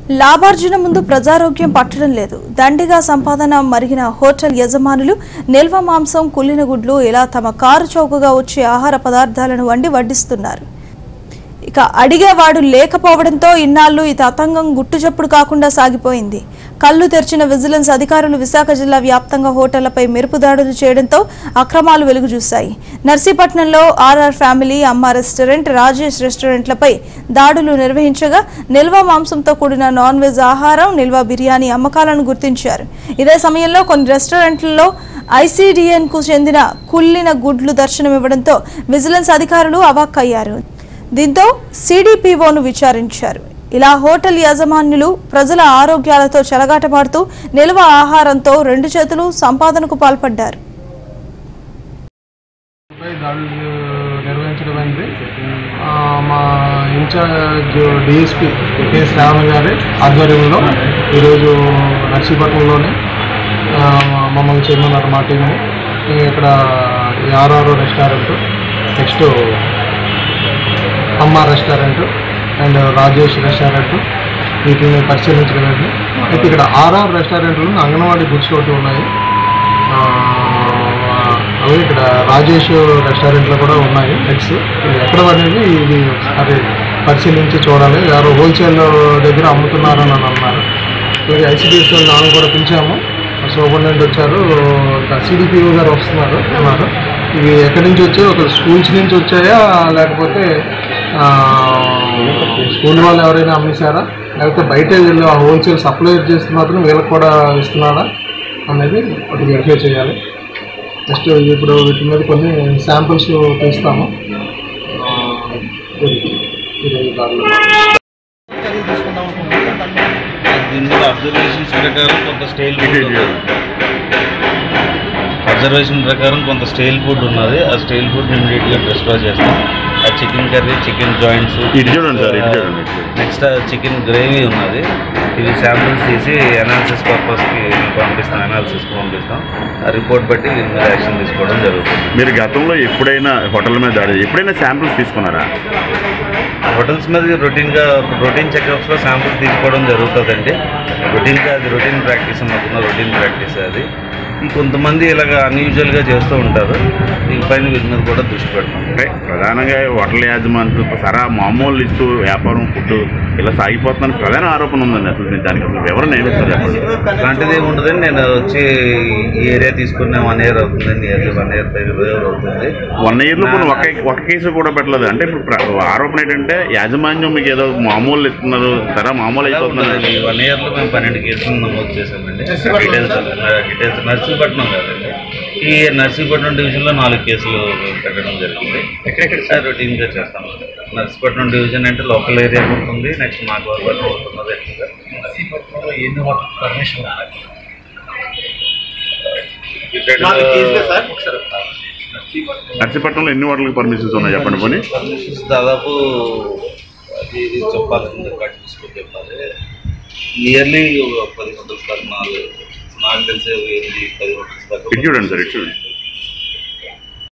లాభార్జన ముందు ప్రజారోగ్యం పట్టడం లేదు దండిగా సంపాదన మరిగిన హోటల్ యజమానులు నిల్వ మాంసం కుళ్ళిన గుడ్లు ఇలా తమ కారు చౌకగా వచ్చే ఆహార పదార్థాలను వండి వడ్డిస్తున్నారు ఇక అడిగేవాడు లేకపోవడంతో ఇన్నాళ్ళు ఈ తతంగం గుట్టుచప్పుడు కాకుండా సాగిపోయింది కళ్ళు తెరిచిన విజిలెన్స్ అధికారులు విశాఖ జిల్లా వ్యాప్తంగా హోటళ్లపై మెరుపు దాడులు చేయడంతో అక్రమాలు వెలుగు చూశాయి నర్సీపట్నంలో RR family Amma restaurant Rajesh రెస్టారెంట్లపై దాడులు నిర్వహించగా నిల్వ మాంసంతో కూడిన నాన్ వెజ్ ఆహారం నిల్వ బిర్యానీ అమ్మకాలను గుర్తించారు ఇదే సమయంలో కొన్ని రెస్టారెంట్లలో ఐసీడీఎన్ కు చెందిన కుళ్ళిన గుడ్లు దర్శనమివ్వడంతో విజిలెన్స్ అధికారులు అవాక్కయ్యారు దీంతో సిడిపిఓను విచారించారు ఇలా హోటల్ యాజమాన్యులు ప్రజల ఆరోగ్యాలతో చెలగాటమాడుతూ నిల్వ ఆహారంతో రెండు చేతులు సంపాదనకు పాల్పడ్డారు పై దాడులు నిర్వహించడం అయింది ఆ, మా ఇన్ఛార్జ్ డిఎస్పి కె శ్రావణ్ గారి ఆధ్వర్యంలో ఈరోజు నర్సీపట్నంలోని ఆ, మమ్మల్ని చేయమన్నారు మా టీంని ఇక్కడ RR restaurant next Amma restaurant and Rajesh restaurant వీటిని పరిశీలించడం అయింది అయితే ఇక్కడ ఆర్ఆర్ రెస్టారెంట్లో అంగన్వాడీ గుడ్స్ ఒకటి ఉన్నాయి ఆ, అవి ఇక్కడ రాజేష్ రెస్టారెంట్లో కూడా ఉన్నాయి ఎగ్స్ ఇది ఎక్కడ అనేది ఇది ఒకసారి పరిశీలించి చూడాలి ఎవరు హోల్సేల్ దగ్గర అమ్ముతున్నారని అని అన్నారు ఇలాగే ఐసిడిఎస్ నాన్న కూడా పిలిచాము సూపరింటెండెంట్ వచ్చారు ఇంకా సిడిపిఓ గారు వస్తున్నారు అన్నారు ఇవి ఎక్కడి నుంచి వచ్చాయి ఒక స్కూల్స్ నుంచి వచ్చాయా లేకపోతే ఆ, స్కూల్ వాళ్ళు ఎవరైనా అమ్మేశారా లేకపోతే బయట వీళ్ళు హోల్సేల్ సప్లై చేస్తున్నారు వీళ్ళకి కూడా ఇస్తున్నారా అనేది ఒకటి వెరిఫై చేయాలి నెక్స్ట్ ఇప్పుడు వీటి మీద కొన్ని శాంపిల్స్ తీస్తాము ఆ, ఇది- ఇది దానిలో. దీని మీద అబ్జర్వేషన్స్ ప్రకారం కొంత స్టైల్ ఫుడ్ ఉన్నది. అబ్జర్వేషన్ ప్రకారం కొంత స్టైల్ ఫుడ్ ఉన్నది ఆ స్టైల్ ఫుడ్ ఇమీడియట్గా డిస్ట్రాయ్ చేస్తాం ఆ చికెన్ కర్రీ చికెన్ జాయింట్స్ ఇటు చూడండి సార్, ఇటు చూడండి, ఇటు చూడండి. నెక్స్ట్ చికెన్ గ్రేవీ ఉన్నది ఇవి శాంపిల్స్ తీసి అనాలిసిస్ పర్పస్కి పంపిస్తాం అనాలిసిస్కి పంపిస్తాం ఆ రిపోర్ట్ బట్టి దీని మీద యాక్షన్ తీసుకోవడం జరుగుతుంది మీరు గతంలో ఎప్పుడైనా హోటల్ మీద దాడి ఎప్పుడైనా శాంపిల్స్ తీసుకున్నారా హోటల్స్ మీద రొటీన్గా రొటీన్ చెకప్స్లో శాంపుల్స్ తీసుకోవడం జరుగుతుందండి రొటీన్గా అది రొటీన్ ప్రాక్టీస్ మాకున్న రొటీన్ ప్రాక్టీస్ అది ఈ కొంతమంది ఇలాగ అన్యూజువల్గా చేస్తూ ఉంటారు దీనిపైన వీళ్ళ మీద కూడా దృష్టి పెడతాం అంటే ప్రధానంగా హోటల్ యాజమాన్యం సరా మామూలు ఇస్తూ వ్యాపారం ఫుడ్ ఇలా సాగిపోతుందని ప్రధాన ఆరోపణ ఉందండి అసలు మీరు దానికి అసలు వివరణ ఏమి సార్ చెప్పండి అలాంటిది ఏమి ఉండదండి నేను వచ్చి ఈ ఏరియా తీసుకున్న వన్ ఇయర్ అవుతుంది నియర్లీ వన్ ఇయర్ దగ్గర అవుతుంది వన్ ఇయర్లో కొన్ని ఒక ఒక కేసు కూడా పెట్టలేదు అంటే ఇప్పుడు ప్ర- ఆరోపణ ఏంటంటే యాజమాన్యం మీకు ఏదో మామూలు ఇస్తున్నారు సరే మామూలు అయిపోతున్నారు వన్ ఇయర్లో మేము పన్నెండు కేసులు నమోదు చేసామండి డీటెయిల్స్ డీటెయిల్స్ నర్సీపట్నం కాదండి ఈ నర్సీపట్నం డివిజన్లో నాలుగు కేసులు పెట్టడం జరిగింది సార్ రొటీన్గా చేస్తాం నర్సీపట్నం డివిజన్ అంటే లోకల్ ఏరియా ఉంటుంది నెక్స్ట్ మాకు వర్క్ అవుతున్నది నర్సీపట్నంలో ఎన్ని హోటల్కి పర్మిషన్స్ ఉన్నాయి చెప్పండి పోనీ పర్మిషన్స్ దాదాపు అది ఇది చెప్పాల్సింది కట్ తీసుకొని చెప్పాలి నియర్లీ పది హోటల్స్ దాకా నాలుగు నాకు తెలిసే ఎనిమిది పది హోటల్స్ దాకా ఇటు చూడండి సార్ ఇటు చూడండి